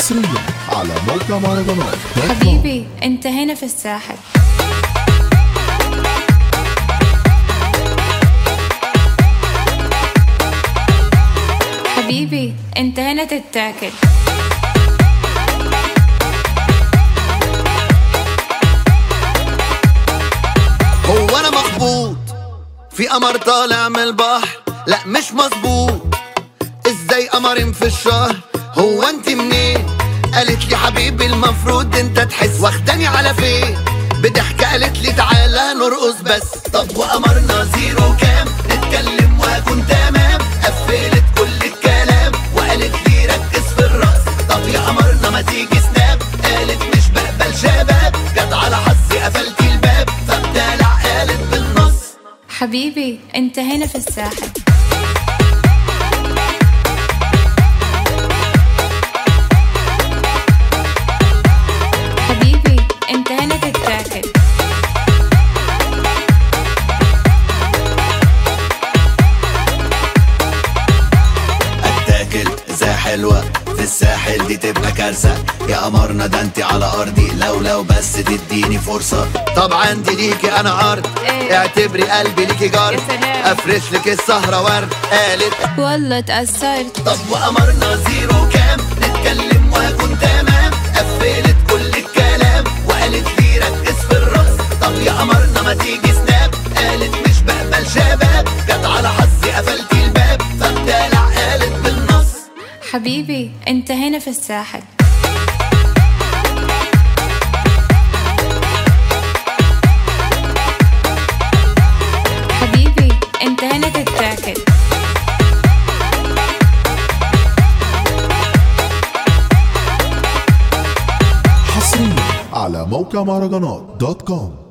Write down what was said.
حصريا على موقع مهرجانات دوت كوم. حبيبي انت هنا في الساحل حبيبي انت هنا تتاكل هو انا مخبوط في قمر طالع من البحر لا مش مظبوط ازاي قمرين في الشهر هو انت منين قالت لي حبيبي المفروض انت تحس واخداني على فين بضحكة قالت لي تعالى نرقص بس طب وقمرنا زيرو كام نتكلم واكون تمام قفلت كل الكلام وقالت لي ركز في الرقص طب يا قمرنا ما تيجي سناب قالت مش بقبل شباب جت على حظي قفلتي الباب فبدالع قالت بالنص حبيبي انت هنا في الساحل حبيبي انت هنا تتاكل اتاكل ازاي حلوة في الساحل دي تبقى كارثة يا قمرنا ده انت على ارضي لو لو بس تديني فرصة طبعا دي ليكي انا عرض إيه. اعتبري قلبي ليكي جار يا سلام. افرش لك السهرة ورد قالت والله اتأثرت طب وقمرنا زيرو كام نتكلم واكون تمام قفلت كل الكلام وقالت لي ركز في الرقص طب يا قمرنا ما تيجي سناب قالت مش بقبل شباب جت على حظي قفلتي الباب فبدالع قالت بالنص حبيبي انت هنا في الساحل حبيبي انت هنا تتاكل حصريا على موقع مهرجانات دوت كوم